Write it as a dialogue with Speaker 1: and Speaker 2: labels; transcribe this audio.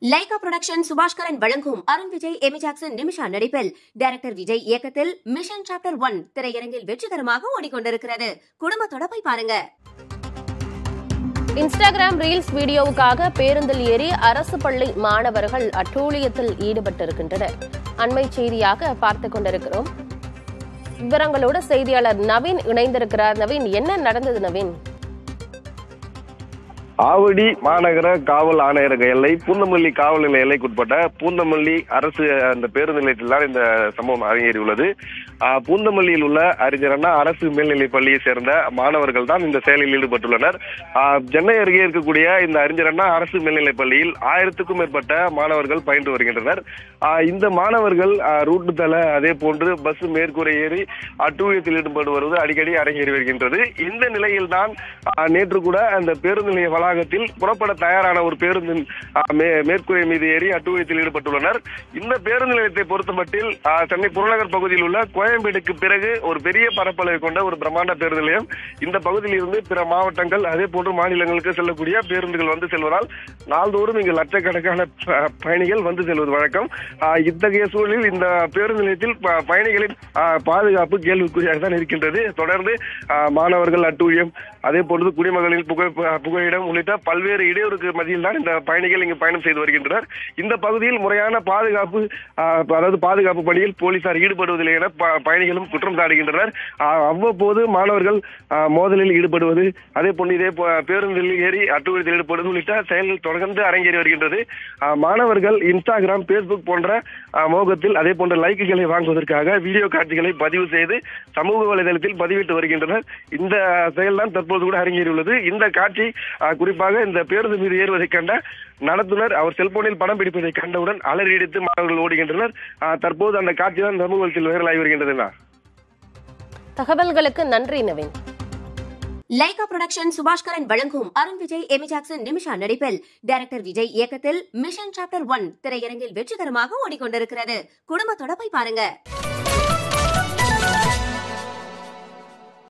Speaker 1: Lyca production Subaskaran வழங்கும் Arun Vijay Amy Jackson Nimisha நடிப்பில் director Vijay இயக்கத்தில் மிஷன் சாப்டர் ஒன் திரையரங்கில் வெற்றிகரமாக ஓடிக்கொண்டிருக்கிறது குடும்பத்தோட போய் பாருங்க
Speaker 2: இன்ஸ்டாகிராம் ரீல்ஸ் வீடியோவுக்காக பேருந்தில் ஏறி அரசு பள்ளி மாணவர்கள் அட்டூழியத்தில் ஈடுபட்டிருக்கின்றனர் அண்மை செய்தியாக பார்த்துக் கொண்டிருக்கிறோம் விவரங்களோடு செய்தியாளர் நவீன் இணைந்திருக்கிறார் நவீன் என்ன நடந்தது நவீன்
Speaker 3: ஆவடி மாநகர காவல் ஆணையரக எல்லை பூந்தமல்லி காவல் நிலைய எல்லைக்குட்பட்ட பூந்தமல்லி அரசு அந்த பேருந்து நிலையத்தில் தான் இந்த சம்பவம் அரங்கேறியுள்ளது ஆஹ் பூந்தமல்லியில் உள்ள அறிஞர் அண்ணா அரசு மேல்நிலைப் பள்ளியை சேர்ந்த மாணவர்கள் தான் இந்த செயலில் ஈடுபட்டுள்ளனர் ஆஹ் சென்னை அருகே இருக்கக்கூடிய இந்த அறிஞர் அண்ணா அரசு மேல்நிலைப் பள்ளியில் ஆயிரத்துக்கும் மேற்பட்ட மாணவர்கள் பயின்று வருகின்றனர் ஆஹ் இந்த மாணவர்கள் ஆஹ் ரூட்டு தள அதே போன்று பஸ் மேற்கூரை ஏறி அட்டூழியத்தில் ஈடுபட்டு வருவது அடிக்கடி அரங்கேறி வருகின்றது இந்த நிலையில் தான் நேற்று கூட அந்த பேருந்து நிலைய வளாகத்தில் புறப்பட தயாரான ஒரு பேருந்தின் ஆஹ் மே- மேற்கூரை மீது ஏறி அட்டூழியத்தில் ஈடுபட்டுள்ளனர் இந்த பேருந்து நிலையத்தை பொறுத்தமட்டில் ஆஹ் சென்னை புறநகர் பகுதியில் உள்ள கோயம்பேடுக்கு பிறகு ஒரு பெரிய பரப்பளவை கொண்ட ஒரு பிரம்மாண்ட பேருந்து நிலையம் இந்த பகுதியில் இருந்து பிற மாவட்டங்கள் அதே போன்று மாநிலங்களுக்கு செல்லக்கூடிய பேருந்துகள் வந்து செல்வதால் நாள்தோறும் இங்கு லட்சக்கணக்கான ப- பயணிகள் வந்து செல்வது வழக்கம் ஆஹ் இத்தகைய சூழலில் இந்த பேருந்து நிலையத்தில் ப- பயணிகளின் ஆஹ் பாதுகாப்பு கேள்விக்குறியாக தான் இருக்கின்றது தொடர்ந்து ஆஹ் மாணவர்கள் அட்டூழியம் அதே போன்று குடிமகளின் புகை புகையிடம் உள்ளிட்ட பல்வேறு இடையூறுக்கு மத்தியில் தான் இந்த பயணிகள் இங்கு பயணம் செய்து வருகின்றனர் இந்த பகுதியில் முறையான பாதுகாப்பு ஆஹ் அதாவது பாதுகாப்பு பணியில் போலீசார் ஈடுபடுவதில்லை என ப- பயணிகளும் குற்றம் சாட்டுகின்றனர் ஆஹ் அவ்வப்போது மாணவர்கள் ஆஹ் மோதலில் ஈடுபடுவது அதே போன்று இதே போ- பேருந்தில் ஏறி அட்டூழியத்தில் ஈடுபடுவது உள்ளிட்ட செயல்கள் தொடர்ந்து அரங்கேறி வருகின்றது ஆஹ் மாணவர்கள் இன்ஸ்டாகிராம் பேஸ்புக் போன்ற ஆஹ் மோகத்தில் அதே போன்ற லைக்குகளை வாங்குவதற்காக வீடியோ காட்சிகளை பதிவு செய்து சமூக வலைதளத்தில் பதிவிட்டு வருகின்றனர் இந்த செயல்தான் தற்போது கூட அரங்கேறியுள்ளது இந்த காட்சி ஆஹ் குறிப்பாக இந்த பேருந்து மீது ஏறுவதை கண்ட நடத்துனர் அவர் செல்போனில் படம் பிடிப்பதை கண்டவுடன் அலறியடித்து மாணவர்கள் ஓடுகின்றனர் ஆஹ் தற்போது அந்த காட்சி தான் சமூக வலைத்தில் வைரலாகி வருகின்றதுண்ணா
Speaker 2: தகவல்களுக்கு நன்றி நவீன்
Speaker 1: லைகா புரொடக்ஷன் சுபாஷ்கரன் வழங்கும் அருண் விஜய் எமி ஜாக்சன் நிமிஷா நடிப்பில் டைரக்டர் விஜய் இயக்கத்தில் மிஷன் சாப்டர் ஒன் திரையரங்கில் வெற்றிகரமாக ஓடிக்கொண்டிருக்கிறது குடும்பத்தோட போய் பாருங்க